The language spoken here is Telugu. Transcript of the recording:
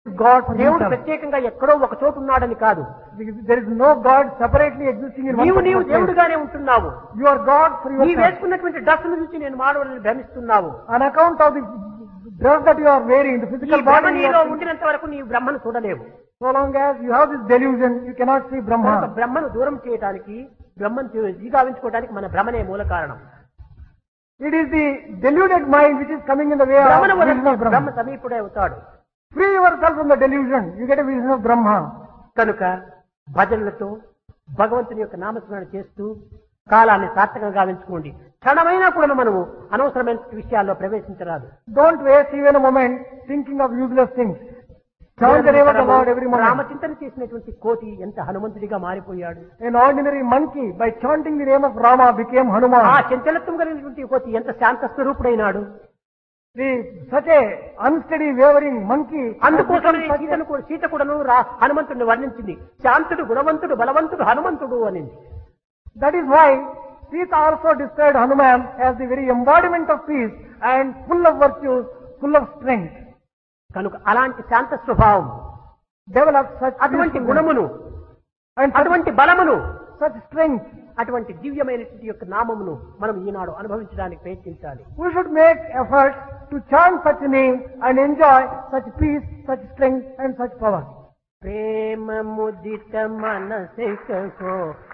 God for దేవుడు himself. ప్రత్యేకంగా ఎక్కడో ఒక చోటు ఉన్నాడని కాదు Because There is no God separately existing in one నీవు నీవు particular place. దేవుడుగానే ఉంటున్నావు You are God for నీ yourself. వేసుకున్నటువంటి డ్రెస్సును చూసి నేను మానవుడిని భ్రమిస్తున్నావు On account of the dress that you are wearing, the ఈ physical భ్రమ body, you నీలో are- ఉండినంత వరకు నీవు బ్రహ్మను చూడలేవు so long as you have this delusion, you cannot see కనుక Brahma. బ్రహ్మను దూరం చేయడానికి బ్రహ్మను తీ- జీగావించుకోవడానికి మన భ్రమనే మూల కారణం It is the deluded mind which is coming in the way of భ్రమను vision వదిలితే of బ్రహ్మ Brahma. సమీపుడే అవుతాడు Free yourself from the delusion, you get a vision of Brahma. కనుక భజనలతో భగవంతుని యొక్క నామస్మరణ చేస్తూ కాలాన్ని సార్థకంగా గావించుకోండి క్షణమైనా కూడా మనము అనవసరమైన విషయాల్లో ప్రవేశించరాదు Don't waste even a moment thinking of useless things. Chant the name of the Lord every moment. రామచింతన చేసినటువంటి కోతి ఎంత హనుమంతుడిగా మారిపోయాడు An ordinary monkey, by chanting the name of Rama, became ఆ Hanuman. చంచలత్వం కలిగినటువంటి కోతి ఎంత శాంత స్వరూపుడైనాడు The, such a unsteady, wavering monkey has అందుకోసం become such a- సీతను కూడా సీత కూడాను రా హనుమంతుడిని వర్ణించింది శాంతుడు గుణవంతుడు బలవంతుడు హనుమంతుడు అనింది That is why Sita also described Hanuman as the very embodiment of peace and full of virtues, full of strength. కనుక అలాంటి శాంత స్వభావం Develop such అటువంటి peacefulness గుణమును and such, అటువంటి బలమును such strength. అటువంటి దివ్యమైనటువంటి యొక్క నామమును మనం ఈనాడు అనుభవించడానికి ప్రయత్నించాలి We should make effort to chant such name and enjoy such peace, such strength and such power. ప్రేమ ముదిత మనసే కహో